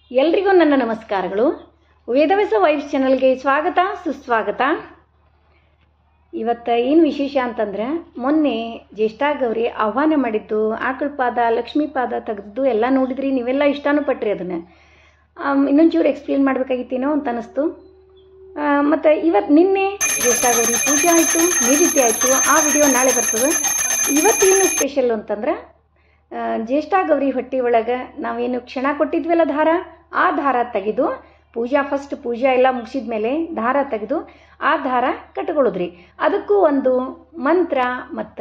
ಎಲ್ರಿಗೂ ನನ್ನ ನಮಸ್ಕಾರಗಳು ವೇದವ್ಯಾಸ ವೈಬ್ಸ್ ಚಾನಲ್ಗೆ ಸ್ವಾಗತ ಸುಸ್ವಾಗತ ಇವತ್ತು ಏನು ವಿಶೇಷ ಅಂತಂದ್ರೆ ಮೊನ್ನೆ ಜ್ಯೇಷ್ಠ ಗೌರಿ ಆಹ್ವಾನ ಮಾಡಿದ್ದು ಆಕಳ ಪಾದ ಲಕ್ಷ್ಮೀ ಪಾದ ತೆಗೆದು ಎಲ್ಲ ನೋಡಿದ್ರಿ ನೀವೆಲ್ಲ ಇಷ್ಟನೂ ಪಟ್ರಿ ಅದನ್ನು ಇನ್ನೊಂಚೂರು ಎಕ್ಸ್ಪ್ಲೇನ್ ಮಾಡಬೇಕಾಗಿತ್ತೇನೋ ಅಂತ ಅನ್ನಿಸ್ತು ಮತ್ತು ಇವತ್ತು ನಿನ್ನೆ ಜ್ಯೇಷ್ಠ ಗೌರಿ ಪೂಜೆ ಆಯಿತು ನೈವೇದ್ಯ ಆಯಿತು ಆ ವಿಡಿಯೋ ನಾಳೆ ಬರ್ತದೆ ಇವತ್ತೇನು ಸ್ಪೆಷಲ್ ಅಂತಂದ್ರೆ ಆ, ಜ್ಯೇಷ್ಠ ಗೌರಿ ಹೊಟ್ಟಿ ಒಳಗೆ ನಾವೇನು ಕ್ಷಣ ಕೊಟ್ಟಿದ್ವಲ್ಲ ದಾರ ಆ ದಾರ ತೆಗೆದು ಪೂಜಾ ಫಸ್ಟ್ ಪೂಜಾ ಎಲ್ಲ ಮುಗಿಸಿದ ಮೇಲೆ ದಾರ ತೆಗೆದು ಆ ದಾರ ಕಟ್ಕೊಳ್ಳೋದ್ರಿ ಅದಕ್ಕೂ ಒಂದು ಮಂತ್ರ ಮತ್ತು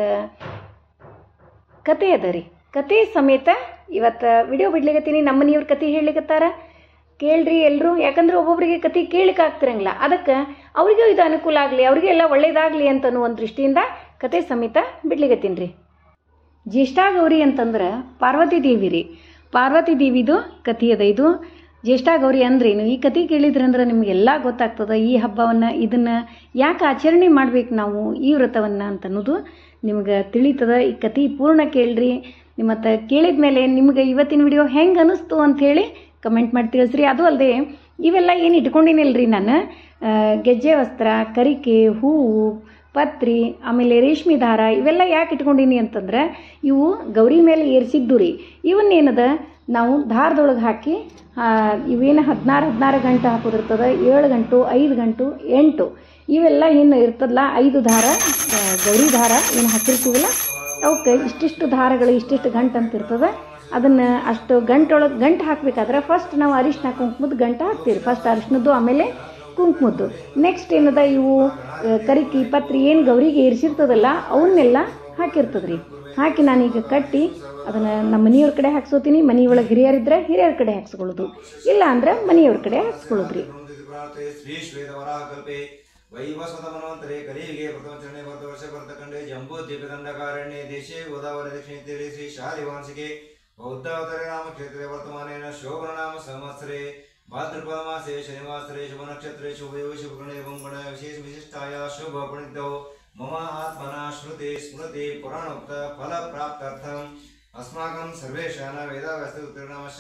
ಕತೆ ಅದ ರೀ ಕತೆ ಸಮೇತ ಇವತ್ತು ವಿಡಿಯೋ ಬಿಡ್ಲಿಕತ್ತೀನಿ ನಮ್ಮ ಮನೆಯವ್ರ ಕತೆ ಹೇಳಲಿಕತ್ತಾರ ಕೇಳ್ರಿ ಎಲ್ಲರೂ ಯಾಕಂದ್ರೆ ಒಬ್ಬೊಬ್ಬರಿಗೆ ಕತೆ ಕೇಳಕ್ಕೆ ಆಗ್ತಿರಂಗಿಲ್ಲ ಅದಕ್ಕೆ ಅವ್ರಿಗೂ ಇದು ಅನುಕೂಲ ಆಗಲಿ ಅವ್ರಿಗೆ ಎಲ್ಲ ಒಳ್ಳೇದಾಗಲಿ ಅಂತ ಅನ್ನೋ ಒಂದು ದೃಷ್ಟಿಯಿಂದ ಕತೆ ಸಮೇತ ಬಿಡ್ಲಿಕತ್ತೀನಿ ರೀ ಜ್ಯೇಷ್ಠ ಗೌರಿ ಅಂತಂದ್ರೆ ಪಾರ್ವತಿ ದೇವಿ ರೀ ಪಾರ್ವತಿ ದೇವಿದು ಕಥೆ ಅದ ಇದು ಜ್ಯೇಷ್ಠ ಗೌರಿ ಅಂದ್ರೇನು ಈ ಕತೆ ಕೇಳಿದ್ರಂದ್ರೆ ನಿಮಗೆಲ್ಲ ಗೊತ್ತಾಗ್ತದೆ ಈ ಹಬ್ಬವನ್ನು ಇದನ್ನು ಯಾಕೆ ಆಚರಣೆ ಮಾಡ್ಬೇಕು ನಾವು ಈ ವ್ರತವನ್ನು ಅಂತ ಅನ್ನೋದು ನಿಮ್ಗೆ ತಿಳಿತದ ಈ ಕತೆ ಪೂರ್ಣ ಕೇಳ್ರಿ ಮತ್ತು ಕೇಳಿದ ಮೇಲೆ ನಿಮ್ಗೆ ಇವತ್ತಿನ ವಿಡಿಯೋ ಹೆಂಗೆ ಅನಿಸ್ತು ಅಂಥೇಳಿ ಕಮೆಂಟ್ ಮಾಡಿ ತಿಳಿಸ್ರಿ ಅದು ಅಲ್ಲದೆ ಇವೆಲ್ಲ ಏನು ಇಟ್ಕೊಂಡಿನಿಲ್ರಿ ನಾನು ಆ, ಗೆಜ್ಜೆ ವಸ್ತ್ರ ಕರಿಕೆ ಹೂವು ಪತ್ರಿ ಆಮೇಲೆ ರೇಷ್ಮೆ ದಾರ ಇವೆಲ್ಲ ಯಾಕೆ ಇಟ್ಕೊಂಡೀನಿ ಅಂತಂದ್ರೆ ಇವು ಗೌರಿ ಮೇಲೆ ಏರಿಸಿದ್ದು ರೀ ಇವನ್ನೇನದ ನಾವು ದಾರದೊಳಗೆ ಹಾಕಿ ಆ, ಇವೇನು ಹದಿನಾರು ಹದಿನಾರು ಗಂಟೆ ಹಾಕೋದಿರ್ತದೆ ಏಳು ಗಂಟು ಐದು ಗಂಟು ಎಂಟು ಇವೆಲ್ಲ ಏನು ಇರ್ತದಲ್ಲ ಐದು ದಾರ ಆ, ಗೌರಿ ದಾರ ಏನು ಹಾಕಿರ್ತೀವಲ್ಲ ಅವಕ್ಕೆ ಇಷ್ಟಿಷ್ಟು ದಾರಗಳು ಇಷ್ಟಿಷ್ಟು ಗಂಟು ಅಂತ ಇರ್ತದೆ ಅದನ್ನು ಅಷ್ಟು ಗಂಟೊಳಗೆ ಗಂಟು ಹಾಕಬೇಕಾದ್ರೆ ಫಸ್ಟ್ ನಾವು ಅರಿಶಿನ ಕುಂಕುಮದ ಗಂಟು ಹಾಕ್ತೀವಿ ಫಸ್ಟ್ ಅರಿಶಿನದ್ದು ಆಮೇಲೆ ಕುಂಕುಮದ್ದು ನೆಕ್ಸ್ಟ್ ಏನದ ಇವು ಆ, ಕರಿಕಿ ಪತ್ರಿ ಏನು ಗೌರಿಗೆ ಏರಿಸಿರ್ತದಲ್ಲ ಅವನ್ನೆಲ್ಲ ಹಾಕಿರ್ತದ್ರಿ ಹಾಕಿ ನಾನೀಗ ಕಟ್ಟಿ ಅದನ್ನು ನಮ್ಮ ಮನೆಯವ್ರ ಕಡೆ ಹಾಕ್ಸೋತೀನಿ ಮನೆಯೊಳಗೆ ಹಿರಿಯರಿದ್ರೆ ಹಿರಿಯರ ಕಡೆ ಹಾಕ್ಸ್ಕೊಳ್ಳೋದು ಇಲ್ಲ ಅಂದ್ರೆ ಮನೆಯವ್ರ ಕಡೆ ಹಾಕ್ಸ್ಕೊಳ್ಳೋದ್ರಿ ಪ್ರಾರ್ಥೆ ಶ್ರೀ ಶ್ವೇತವರಾಕಲ್ಪೆ ವೈವಸ್ವತಮನವಂತರೆ ಕಲಿಯುಗೆ ಪ್ರಥಮಚರಣೆ ಭರತ ವರ್ಷ ಭರತಖಂಡೆ ಜಂಬೂ ದ್ವೀಪದಂಡಕಾರಣ್ಯೆ ದೇಶೇ ಗೋದಾವರಿ ದಕ್ಷಿಣ ತೀರೆ ಶ್ರೀ ಶಾಲಿವಾಂಸಿಕೆ ಬೌದ್ಧಾವತರೆ ನಾಮ ಕ್ಷೇತ್ರೆ ವರ್ತಮಾನೇನ ಶೋಭನ ನಾಮ ಸಂವತ್ಸರೆ ಭಾದ್ರಪದ ಮಾಸೆ ಶನಿವಾಸರೆ ಶುಭ ನಕ್ಷತ್ರೆ ಶುಭಯೋ ಶುಭಗಣೆ ಬಂಗಣ ವಿಶೇಷ ವಿಶಿಷ್ಟಾಯ ಶುಭ ಪುಣಿತೌ ಮಮ ಆತ್ಮನ ಶ್ರುತಿ ಸ್ಮೃತಿ ಪುರಾಣೋಕ್ತ ಫಲ ಪ್ರಾಪ್ತಾರ್ಥಂ अस्माकं सर्वेषां वेदाव्यस्तोत्तरनामश्च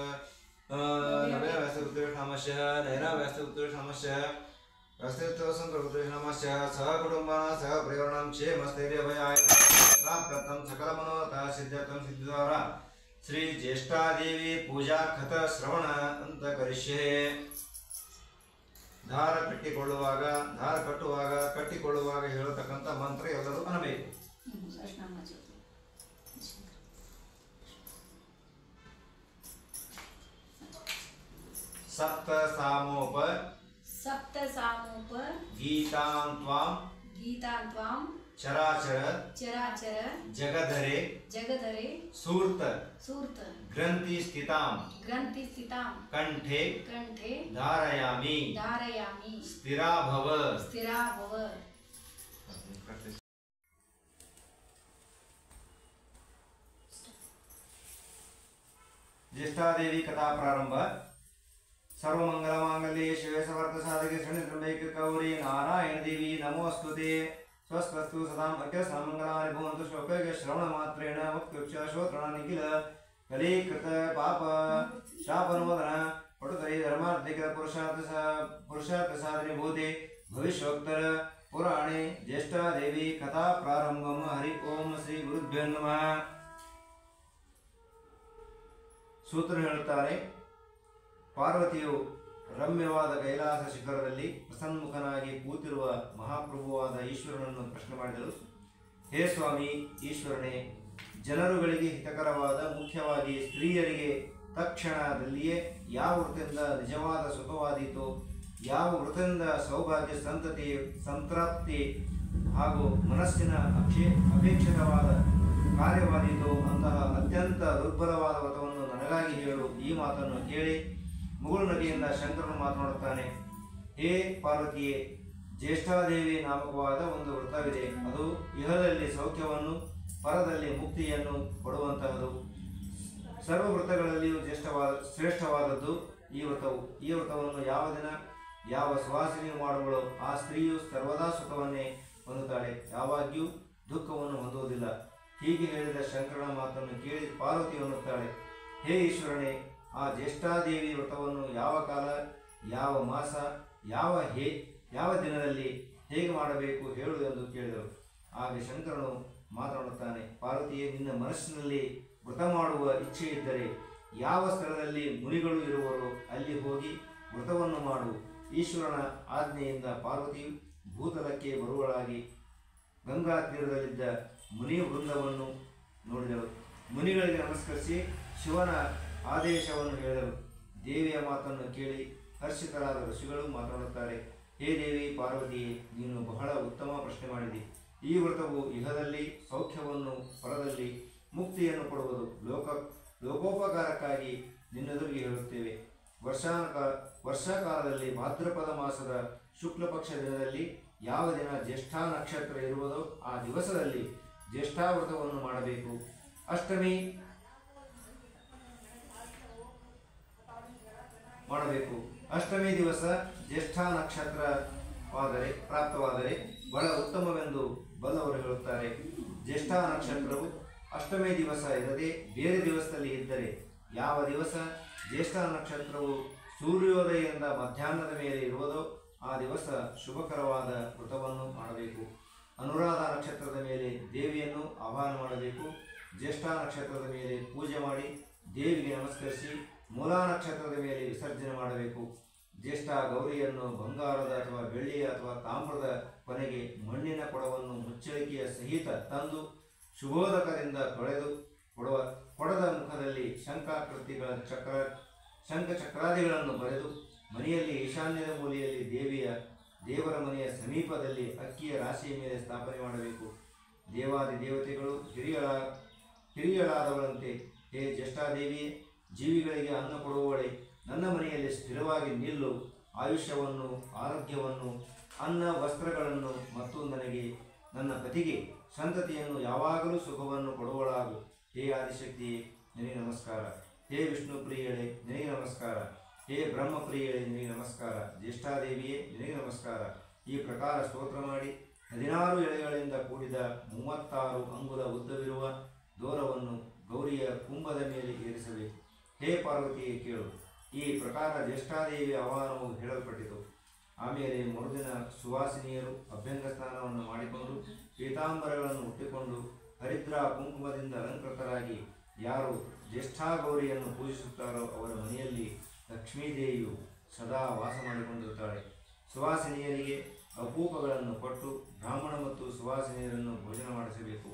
नवेनव्यस्तोत्तरनामश्च नैराव्यस्तोत्तरनामश्च व्यस्तोत्तरसन्तोत्तरनामश्च सह कुटुम्बानां सह परिवाराणां क्षेमस्थैर्यभयाय प्राप्तं सकलमनोरथ सिद्ध्यर्थं सिद्धिद्वारा ಶ್ರೀ ಜ್ಯೇಷ್ಠಾದೇವಿ ಪೂಜಾ ಕಥ ಶ್ರವಣ ಅಂತ ಕರಿಷ್ಯೆ ದಾರ ಕಟ್ಟಿಕೊಳ್ಳುವಾಗ ದಾರ ಕಟ್ಟುವಾಗ ಕಟ್ಟಿಕೊಳ್ಳುವಾಗ ಹೇಳತಕ್ಕಂಥ ಮಂತ್ರ ಎಲ್ಲರೂ ಅನ್ನಬೇಕು ಸಪ್ತ ಸಾಮೋಪ ಸಪ್ತ ಸಾಮೋಪ ಗೀತಾಂ ತ್ವಾಂ ಗೀತಾ ತ್ವಾಂ ಚರಾಚರ ಚರಾಚರ ಜಗಧರೆ ಜಗಧರೆ ಸೂರ್ತ ಸೂರ್ತ ಗ್ರಂಥಿ ಸ್ಥಿತಾಂ ಗ್ರಂಥಿ ಸ್ಥಿತಾಂ ಕಂಠೆ ಕಂಠೆ ಧಾರಯಾಮಿ ಧಾರಯಾಮಿ ಸ್ಥಿರಾ ಭವ ಸ್ಥಿರಾ ಭವ ಜ್ಯೇಷ್ಠಾದೇವಿ ಕಥಾ ಪ್ರಾರಂಭ ಸರ್ವಮಂಗಲ ಮಾಂಗಲ್ಯೆ ಶಿವೆ ಸಮರ್ಥ ಸಾಧಕೆ ಶನಿ ತ್ರಂಬೈಕ ಗೌರಿ ನಾರಾಯಣ ದೇವಿ ನಮೋಸ್ತುತೆ ಸ್ವಸ್ವಸ್ತು ಸದಾಂ ಅಖ್ಯ ಸಮಂಗಲಾನಿ ಭವಂತು ಶ್ಲೋಕಗೆ ಶ್ರವಣ ಮಾತ್ರೇಣ ಮುಕ್ತುಕ್ಷ ಶ್ರೋತ್ರಣ ನಿಖಿಲ ಕಲೀಕೃತ ಪಾಪ ಶಾಪನೋದನ ಪಟುತರಿ ಧರ್ಮಾರ್ಥಿಕ ಪುರುಷಾರ್ಥ ಸಾ- ಪುರುಷಾರ್ಥ ಸಾಧನೆ ಭೂತೆ ಭವಿಷ್ಯೋತ್ತರ ಪುರಾಣೆ ಜ್ಯೇಷ್ಠಾದೇವಿ ಕಥಾ ಪ್ರಾರಂಭಂ ಹರಿ ಓಂ ಶ್ರೀ ಗುರುಭ್ಯೋ ನಮಃ ಸೂತ್ರ ಹೇಳುತ್ತಾರೆ ಪಾರ್ವತಿಯು ರಮ್ಯವಾದ ಕೈಲಾಸ ಶಿಖರದಲ್ಲಿ ಪ್ರಸನ್ಮುಖನಾಗಿ ಕೂತಿರುವ ಮಹಾಪ್ರಭುವಾದ ಈಶ್ವರನನ್ನು ಪ್ರಶ್ನೆ ಮಾಡಿದಳು ಹೇ ಸ್ವಾಮಿ ಈಶ್ವರನೇ ಜನರುಗಳಿಗೆ ಹಿತಕರವಾದ ಮುಖ್ಯವಾಗಿ ಸ್ತ್ರೀಯರಿಗೆ ತಕ್ಷಣದಲ್ಲಿಯೇ ಯಾವ ವೃತ್ತದಿಂದ ನಿಜವಾದ ಸುಖವಾದೀತೋ ಯಾವ ವೃತ್ತದಿಂದ ಸೌಭಾಗ್ಯ ಸಂತತಿ ಸಂತೃಪ್ತಿ ಹಾಗೂ ಮನಸ್ಸಿನ ಅಕ್ಷೇ ಅಪೇಕ್ಷಿತವಾದ ಕಾರ್ಯವಾದೀತೋ ಅಂತಹ ಅತ್ಯಂತ ದುರ್ಬಲವಾದ ವ್ರತವನ್ನು ನನಗಾಗಿ ಹೇಳು ಈ ಮಾತನ್ನು ಕೇಳಿ ಮುಗುಳು ನದಿಯಿಂದ ಶಂಕರನು ಮಾತನಾಡುತ್ತಾನೆ ಹೇ ಪಾರ್ವತಿಯೇ ಜ್ಯೇಷ್ಠಾದೇವಿ ನಾಮಕವಾದ ಒಂದು ವ್ರತವಿದೆ ಅದು ಇಹದಲ್ಲಿ ಸೌಖ್ಯವನ್ನು ಪರದಲ್ಲಿ ಮುಕ್ತಿಯನ್ನು ಕೊಡುವಂತಹದು ಸರ್ವ ವ್ರತಗಳಲ್ಲಿಯೂ ಜ್ಯೇಷ್ಠವಾದ ಶ್ರೇಷ್ಠವಾದದ್ದು ಈ ವ್ರತವು ಈ ವ್ರತವನ್ನು ಯಾವ ದಿನ ಯಾವ ಸುವಾಸನೆಯು ಮಾಡುವಳೋ ಆ ಸ್ತ್ರೀಯು ಸರ್ವದಾ ಸುಖವನ್ನೇ ಹೊಂದುತ್ತಾಳೆ ಯಾವಾಗ್ಯೂ ದುಃಖವನ್ನು ಹೊಂದುವುದಿಲ್ಲ ಹೀಗೆ ಹೇಳಿದ ಶಂಕರನ ಮಾತನ್ನು ಕೇಳಿ ಪಾರ್ವತಿ ಅನ್ನುತ್ತಾಳೆ ಹೇ ಈಶ್ವರನೇ ಆ ಜ್ಯೇಷ್ಠಾದೇವಿ ವ್ರತವನ್ನು ಯಾವ ಕಾಲ ಯಾವ ಮಾಸ ಯಾವ ಹೇ ಯಾವ ದಿನದಲ್ಲಿ ಹೇಗೆ ಮಾಡಬೇಕು ಹೇಳು ಎಂದು ಕೇಳಿದರು ಆಗ ಶಂಕರನು ಮಾತನಾಡುತ್ತಾನೆ ಪಾರ್ವತಿಯೇ ನಿನ್ನ ಮನಸ್ಸಿನಲ್ಲಿ ವ್ರತ ಮಾಡುವ ಇಚ್ಛೆ ಇದ್ದರೆ ಯಾವ ಸ್ಥಳದಲ್ಲಿ ಮುನಿಗಳು ಇರುವರೋ ಅಲ್ಲಿ ಹೋಗಿ ವ್ರತವನ್ನು ಮಾಡು ಈಶ್ವರನ ಆಜ್ಞೆಯಿಂದ ಪಾರ್ವತಿಯು ಭೂತಲಕ್ಕೆ ಬರುವಳಾಗಿ ಗಂಗಾ ತೀರದಲ್ಲಿದ್ದ ಮುನಿ ವೃಂದವನ್ನು ನೋಡಿದಳು ಮುನಿಗಳಿಗೆ ನಮಸ್ಕರಿಸಿ ಶಿವನ ಆದೇಶವನ್ನು ಹೇಳಿದರು ದೇವಿಯ ಮಾತನ್ನು ಕೇಳಿ ಹರ್ಷಿತರಾದ ಋಷಿಗಳು ಮಾತನಾಡುತ್ತಾರೆ ಹೇ ದೇವಿ ಪಾರ್ವತಿಯೇ ನೀನು ಬಹಳ ಉತ್ತಮ ಪ್ರಶ್ನೆ ಮಾಡಿದಿ ಈ ವ್ರತವು ಇಹದಲ್ಲಿ ಸೌಖ್ಯವನ್ನು ಪರದಲ್ಲಿ ಮುಕ್ತಿಯನ್ನು ಕೊಡುವುದು ಲೋಕ ಲೋಕೋಪಕಾರಕ್ಕಾಗಿ ನಿನ್ನೆದುರಿಗೆ ಹೇಳುತ್ತೇವೆ ವರ್ಷಾನಕ ವರ್ಷಾಕಾಲದಲ್ಲಿ ಭಾದ್ರಪದ ಮಾಸದ ಶುಕ್ಲ ಪಕ್ಷ ದಿನದಲ್ಲಿ ಯಾವ ದಿನ ಜ್ಯೇಷ್ಠ ನಕ್ಷತ್ರ ಇರುವುದೋ ಆ ದಿವಸದಲ್ಲಿ ಜ್ಯೇಷ್ಠಾವ್ರತವನ್ನು ಮಾಡಬೇಕು ಅಷ್ಟಮಿ ಮಾಡಬೇಕು ಅಷ್ಟಮಿ ದಿವಸ ಜ್ಯೇಷ್ಠ ನಕ್ಷತ್ರವಾದರೆ ಪ್ರಾಪ್ತವಾದರೆ ಬಹಳ ಉತ್ತಮವೆಂದು ಬಲ್ಲವರು ಹೇಳುತ್ತಾರೆ ಜ್ಯೇಷ್ಠ ನಕ್ಷತ್ರವು ಅಷ್ಟಮಿ ದಿವಸ ಇರದೆ ಬೇರೆ ದಿವಸದಲ್ಲಿ ಇದ್ದರೆ ಯಾವ ದಿವಸ ಜ್ಯೇಷ್ಠ ನಕ್ಷತ್ರವು ಸೂರ್ಯೋದಯದಿಂದ ಮಧ್ಯಾಹ್ನದ ಮೇಲೆ ಇರುವುದೋ ಆ ದಿವಸ ಶುಭಕರವಾದ ವ್ರತವನ್ನು ಮಾಡಬೇಕು ಅನುರಾಧ ನಕ್ಷತ್ರದ ಮೇಲೆ ದೇವಿಯನ್ನು ಆಹ್ವಾನ ಮಾಡಬೇಕು ಜ್ಯೇಷ್ಠ ನಕ್ಷತ್ರದ ಮೇಲೆ ಪೂಜೆ ಮಾಡಿ ದೇವಿಗೆ ನಮಸ್ಕರಿಸಿ ಮೂಲಾ ನಕ್ಷತ್ರದ ಮೇಲೆ ವಿಸರ್ಜನೆ ಮಾಡಬೇಕು ಜ್ಯೇಷ್ಠ ಗೌರಿಯನ್ನು ಬಂಗಾರದ ಅಥವಾ ಬೆಳ್ಳಿಯ ಅಥವಾ ತಾಮ್ರದ ಕೊನೆಗೆ ಮಣ್ಣಿನ ಕೊಡವನ್ನು ಮುಚ್ಚಳಿಕೆಯ ಸಹಿತ ತಂದು ಶುಭೋದಕದಿಂದ ತೊಳೆದು ಕೊಡುವ ಕೊಡದ ಮುಖದಲ್ಲಿ ಶಂಖಾಕೃತಿಗಳ ಚಕ್ರ ಶಂಖ ಚಕ್ರಾದಿಗಳನ್ನು ಬರೆದು ಮನೆಯಲ್ಲಿ ಈಶಾನ್ಯದ ಮೂಲೆಯಲ್ಲಿ ದೇವಿಯ ದೇವರ ಮನೆಯ ಸಮೀಪದಲ್ಲಿ ಅಕ್ಕಿಯ ರಾಶಿಯ ಮೇಲೆ ಸ್ಥಾಪನೆ ಮಾಡಬೇಕು ದೇವಾದಿ ದೇವತೆಗಳು ಹಿರಿಯಳ ಹಿರಿಯಳಾದವಳಂತೆ ಹೇ ಜ್ಯೇಷ್ಠಾದೇವಿಯೇ ಜೀವಿಗಳಿಗೆ ಅನ್ನ ಕೊಡುವವಳೆ ನನ್ನ ಮನೆಯಲ್ಲಿ ಸ್ಥಿರವಾಗಿ ನಿಲ್ಲು ಆಯುಷ್ಯವನ್ನು ಆರೋಗ್ಯವನ್ನು ಅನ್ನ ವಸ್ತ್ರಗಳನ್ನು ಮತ್ತು ನನಗೆ ನನ್ನ ಪತಿಗೆ ಸಂತತಿಯನ್ನು ಯಾವಾಗಲೂ ಸುಖವನ್ನು ಕೊಡುವಳಾಗು ಹೇ ಆದಿಶಕ್ತಿಯೇ ನಿನಗೆ ನಮಸ್ಕಾರ ಹೇ ವಿಷ್ಣು ಪ್ರಿಯಳೆ ನಿನಗೆ ನಮಸ್ಕಾರ ಹೇ ಬ್ರಹ್ಮ ಪ್ರಿಯಳೆ ನಿನಗೆ ನಮಸ್ಕಾರ ಜ್ಯೇಷ್ಠಾದೇವಿಯೇ ನಿನಗೆ ನಮಸ್ಕಾರ ಈ ಪ್ರಕಾರ ಸ್ತೋತ್ರ ಮಾಡಿ ಹದಿನಾರು ಎಳೆಗಳಿಂದ ಕೂಡಿದ ಮೂವತ್ತಾರು ಅಂಗುಲ ಉದ್ದವಿರುವ ದೂರವನ್ನು ಗೌರಿಯ ಕುಂಭದ ಮೇಲೆ ಏರಿಸಬೇಕು ಹೇ ಪಾರ್ವತಿಯೇ ಕೇಳು ಈ ಪ್ರಕಾರ ಜ್ಯೇಷ್ಠಾದೇವಿಯ ಆಹ್ವಾನವು ಹೇಳಲ್ಪಟ್ಟಿತು ಆಮೇಲೆ ಮರುದಿನ ಸುವಾಸಿನಿಯರು ಅಭ್ಯಂಗ ಸ್ನಾನವನ್ನು ಮಾಡಿಕೊಂಡು ಪೀತಾಂಬರಗಳನ್ನು ಹುಟ್ಟಿಕೊಂಡು ಹರಿದ್ರ ಕುಂಕುಮದಿಂದ ಅಲಂಕೃತರಾಗಿ ಯಾರು ಜ್ಯೇಷ್ಠಾ ಗೌರಿಯನ್ನು ಪೂಜಿಸುತ್ತಾರೋ ಅವರ ಮನೆಯಲ್ಲಿ ಲಕ್ಷ್ಮೀದೇವಿಯು ಸದಾ ವಾಸ ಮಾಡಿಕೊಂಡಿರುತ್ತಾಳೆ ಸುವಾಸಿನಿಯರಿಗೆ ಅಪೂಪಗಳನ್ನು ಕೊಟ್ಟು ಬ್ರಾಹ್ಮಣ ಮತ್ತು ಸುವಾಸಿನಿಯರನ್ನು ಭೋಜನ ಮಾಡಿಸಬೇಕು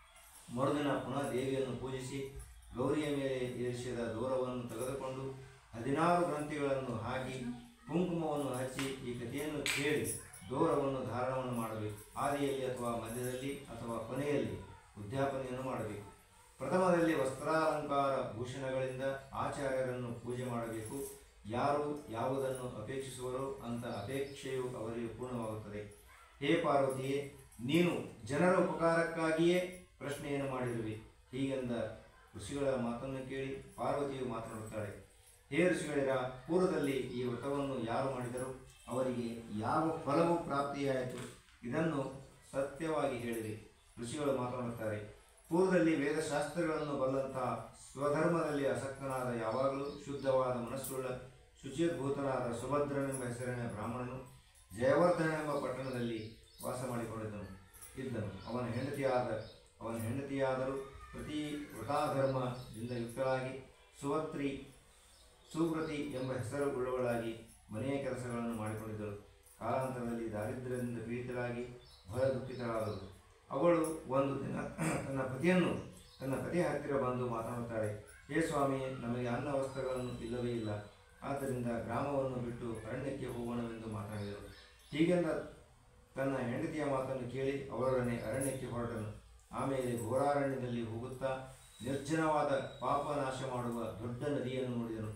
ಮರುದಿನ ಪುನಃ ದೇವಿಯನ್ನು ಪೂಜಿಸಿ ಗೌರಿಯ ಮೇಲೆ ಏರಿಸಿದ ದೂರವನ್ನು ತೆಗೆದುಕೊಂಡು ಹದಿನಾರು ಗ್ರಂಥಿಗಳನ್ನು ಹಾಕಿ ಕುಂಕುಮವನ್ನು ಹಚ್ಚಿ ಈ ಕಥೆಯನ್ನು ಕೇಳಿ ದೂರವನ್ನು ಧಾರಣವನ್ನು ಮಾಡಬೇಕು ಆದಿಯಲ್ಲಿ ಅಥವಾ ಮಧ್ಯದಲ್ಲಿ ಅಥವಾ ಕೊನೆಯಲ್ಲಿ ಉದ್ಯಾಪನೆಯನ್ನು ಮಾಡಬೇಕು ಪ್ರಥಮದಲ್ಲಿ ವಸ್ತ್ರಾಲಂಕಾರ ಭೂಷಣಗಳಿಂದ ಆಚಾರ್ಯರನ್ನು ಪೂಜೆ ಮಾಡಬೇಕು ಯಾರು ಯಾವುದನ್ನು ಅಪೇಕ್ಷಿಸುವರೋ ಅಂತ ಅಪೇಕ್ಷೆಯು ಅವರಿಗೆ ಪೂರ್ಣವಾಗುತ್ತದೆ ಹೇ ಪಾರ್ವತಿಯೇ ನೀನು ಜನರ ಉಪಕಾರಕ್ಕಾಗಿಯೇ ಪ್ರಶ್ನೆಯನ್ನು ಮಾಡಿರುವೆ ಹೀಗೆಂದ ಋಷಿಗಳ ಮಾತನ್ನು ಕೇಳಿ ಪಾರ್ವತಿಯು ಮಾತನಾಡುತ್ತಾಳೆ ಹೇ ಋಷಿಗಳಿರ ಪೂರ್ವದಲ್ಲಿ ಈ ವ್ರತವನ್ನು ಯಾರು ಮಾಡಿದರು ಅವರಿಗೆ ಯಾವ ಫಲವು ಪ್ರಾಪ್ತಿಯಾಯಿತು ಇದನ್ನು ಸತ್ಯವಾಗಿ ಹೇಳಿರಿ ಋಷಿಗಳು ಮಾತನಾಡುತ್ತಾರೆ ಪೂರ್ವದಲ್ಲಿ ವೇದಶಾಸ್ತ್ರಗಳನ್ನು ಬಲ್ಲಂತಹ ಸ್ವಧರ್ಮದಲ್ಲಿ ಆಸಕ್ತನಾದ ಯಾವಾಗಲೂ ಶುದ್ಧವಾದ ಮನಸ್ಸುಳ್ಳ ಶುಚಿರ್ಭೂತನಾದ ಸುಭದ್ರನೆಂಬ ಹೆಸರಿನ ಬ್ರಾಹ್ಮಣನು ಜಯವರ್ಧನೆಂಬ ಪಟ್ಟಣದಲ್ಲಿ ವಾಸ ಮಾಡಿಕೊಂಡಿದ್ದನು ಇದ್ದನು ಅವನ ಹೆಂಡತಿಯಾದ ಅವನ ಹೆಂಡತಿಯಾದರೂ ಪ್ರತಿ ವೃತಾಧರ್ಮದಿಂದ ಯುಕ್ತಳಾಗಿ ಸುವತ್ರಿ ಸುವ್ರತಿ ಎಂಬ ಹೆಸರುಳ್ಳವಳಾಗಿ ಮನೆಯ ಕೆಲಸಗಳನ್ನು ಮಾಡಿಕೊಂಡಿದ್ದಳು ಕಾಲಾಂತರದಲ್ಲಿ ದಾರಿದ್ರ್ಯದಿಂದ ಪೀಡಿತಳಾಗಿ ಭಯ ದುಃಖಿತಳಾದಳು ಅವಳು ಒಂದು ದಿನ ತನ್ನ ಪತಿಯನ್ನು ತನ್ನ ಪತಿಯ ಹತ್ತಿರ ಬಂದು ಮಾತನಾಡುತ್ತಾಳೆ ಹೇ ಸ್ವಾಮಿ ನಮಗೆ ಅನ್ನ ವಸ್ತ್ರಗಳನ್ನು ಇಲ್ಲವೇ ಇಲ್ಲ ಆದ್ದರಿಂದ ಗ್ರಾಮವನ್ನು ಬಿಟ್ಟು ಅರಣ್ಯಕ್ಕೆ ಹೋಗೋಣವೆಂದು ಮಾತನಾಡಿದಳು ಹೀಗೆಂದ ತನ್ನ ಹೆಂಡತಿಯ ಮಾತನ್ನು ಕೇಳಿ ಅವರೊಡನೆ ಅರಣ್ಯಕ್ಕೆ ಹೊರಟನು ಆಮೇಲೆ ಘೋರಾರಣ್ಯದಲ್ಲಿ ಹೋಗುತ್ತಾ ನಿರ್ಜನವಾದ ಪಾಪ ನಾಶ ಮಾಡುವ ದೊಡ್ಡ ನದಿಯನ್ನು ನೋಡಿದನು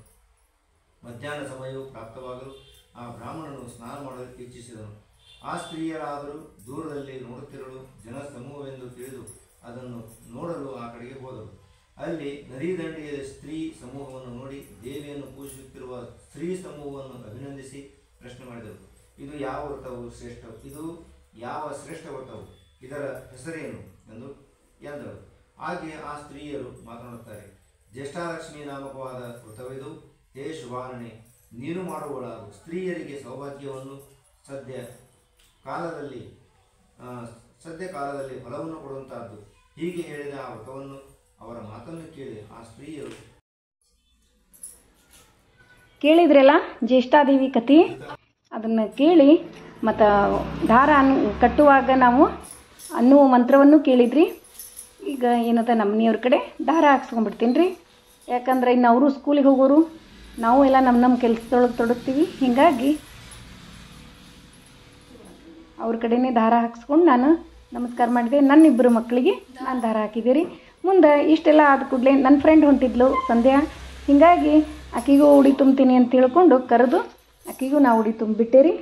ಮಧ್ಯಾಹ್ನ ಸಮಯವು ಪ್ರಾಪ್ತವಾಗಲು ಆ ಬ್ರಾಹ್ಮಣನು ಸ್ನಾನ ಮಾಡಲು ಇಚ್ಛಿಸಿದನು ಆ ಸ್ತ್ರೀಯರಾದರೂ ದೂರದಲ್ಲಿ ನೋಡುತ್ತಿರಲು ಜನ ಸಮೂಹವೆಂದು ತಿಳಿದು ಅದನ್ನು ನೋಡಲು ಆ ಕಡೆಗೆ ಹೋದರು ಅಲ್ಲಿ ನದಿ ದಂಡೆಯಲ್ಲಿ ಸ್ತ್ರೀ ಸಮೂಹವನ್ನು ನೋಡಿ ದೇವಿಯನ್ನು ಪೂಜಿಸುತ್ತಿರುವ ಸ್ತ್ರೀ ಸಮೂಹವನ್ನು ಅಭಿನಂದಿಸಿ ಪ್ರಶ್ನೆ ಮಾಡಿದರು ಇದು ಯಾವ ವ್ರತವು ಶ್ರೇಷ್ಠ ಇದು ಯಾವ ಶ್ರೇಷ್ಠ ವ್ರತವು ಇದರ ಹೆಸರೇನು ಎಂದು ಎಂದರು ಹಾಗೆ ಆ ಸ್ತ್ರೀಯರು ಮಾತನಾಡುತ್ತಾರೆ ಜ್ಯೇಷ್ಠಾಲಕ್ಷ್ಮಿ ನಾಮಕವಾದ ವ್ರತವಿದು ಹೇ ಶುಭಾನನೆ ನೀನು ಮಾಡುವಳಾಗು ಸ್ತ್ರೀಯರಿಗೆ ಸೌಭಾಗ್ಯವನ್ನು ಸದ್ಯ ಕಾಲದಲ್ಲಿ ಆ, ಸದ್ಯ ಕಾಲದಲ್ಲಿ ಫಲವನ್ನು ಕೊಡುವಂತಹದ್ದು ಹೀಗೆ ಹೇಳಿದ ಆ ವ್ರತವನ್ನು ಅವರ ಮಾತನ್ನು ಕೇಳಿ ಆ ಸ್ತ್ರೀಯರು ಕೇಳಿದ್ರಲ್ಲ ಜ್ಯೇಷ್ಠಾದೇವಿ ಕತಿ ಅದನ್ನು ಕೇಳಿ ಮತ್ತು ದಾರ ಅನ್ ಕಟ್ಟುವಾಗ ನಾವು ಅನ್ನುವ ಮಂತ್ರವನ್ನು ಕೇಳಿದ್ರಿ ಈಗ ಏನದ ನಮ್ಮ ಮನೆಯವ್ರ ಕಡೆ ದಾರ ಹಾಕ್ಸ್ಕೊಂಡ್ಬಿಡ್ತೀನಿ ರೀ ಯಾಕಂದ್ರೆ ಇನ್ನು ಅವರು ಸ್ಕೂಲಿಗೆ ಹೋಗೋರು ನಾವು ಎಲ್ಲ ನಮ್ಮ ನಮ್ಮ ಕೆಲಸದೊಳಗೆ ತೊಡಗ್ತೀವಿ ಹೀಗಾಗಿ ಅವ್ರ ಕಡೆನೇ ದಾರ ಹಾಕ್ಸ್ಕೊಂಡು ನಾನು ನಮಸ್ಕಾರ ಮಾಡಿದೆ ನನ್ನ ಇಬ್ಬರು ಮಕ್ಕಳಿಗೆ ನಾನು ದಾರ ಹಾಕಿದೆ ರೀ ಮುಂದೆ ಇಷ್ಟೆಲ್ಲ ಆದ ಕೂಡಲೇ ನನ್ನ ಫ್ರೆಂಡ್ ಹೊಂಟಿದ್ಲು ಸಂಧ್ಯಾ ಹೀಗಾಗಿ ಆಕಿಗೂ ಉಡಿ ತುಂಬ್ತೀನಿ ಅಂತ ತಿಳ್ಕೊಂಡು ಕರೆದು ಆಕಿಗೂ ನಾ ಉಡಿ ತುಂಬಿಬಿಟ್ಟೆ ರೀ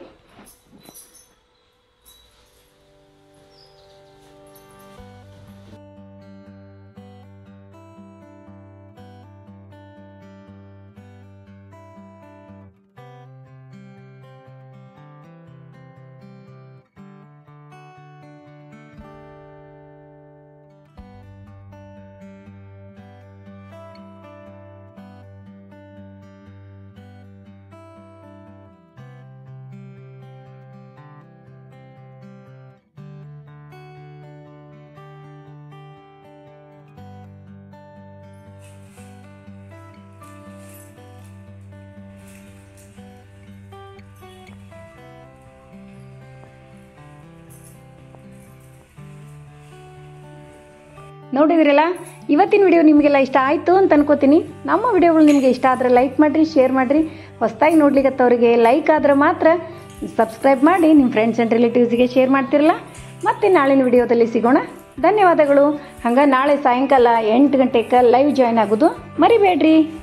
ನೋಡಿದ್ರಲ್ಲ ಇವತ್ತಿನ ವಿಡಿಯೋ ನಿಮಗೆಲ್ಲ ಇಷ್ಟ ಆಯಿತು ಅಂತ ಅನ್ಕೋತೀನಿ ನಮ್ಮ ವಿಡಿಯೋಗಳು ನಿಮಗೆ ಇಷ್ಟ ಆದರೆ ಲೈಕ್ ಮಾಡಿರಿ ಶೇರ್ ಮಾಡಿರಿ ಹೊಸದಾಗಿ ನೋಡ್ಲಿಕ್ಕತ್ತವ್ರಿಗೆ ಲೈಕ್ ಆದ್ರೆ ಮಾತ್ರ ಸಬ್ಸ್ಕ್ರೈಬ್ ಮಾಡಿ ನಿಮ್ಮ ಫ್ರೆಂಡ್ಸ್ ಆ್ಯಂಡ್ ರಿಲೇಟಿವ್ಸ್ಗೆ ಶೇರ್ ಮಾಡ್ತಿರಲ್ಲ ಮತ್ತೆ ನಾಳಿನ ವಿಡಿಯೋದಲ್ಲಿ ಸಿಗೋಣ ಧನ್ಯವಾದಗಳು ಹಂಗೆ ನಾಳೆ ಸಾಯಂಕಾಲ ಎಂಟು ಗಂಟೆಗೆ ಲೈವ್ ಜಾಯ್ನ್ ಆಗೋದು ಮರಿಬೇಡ್ರಿ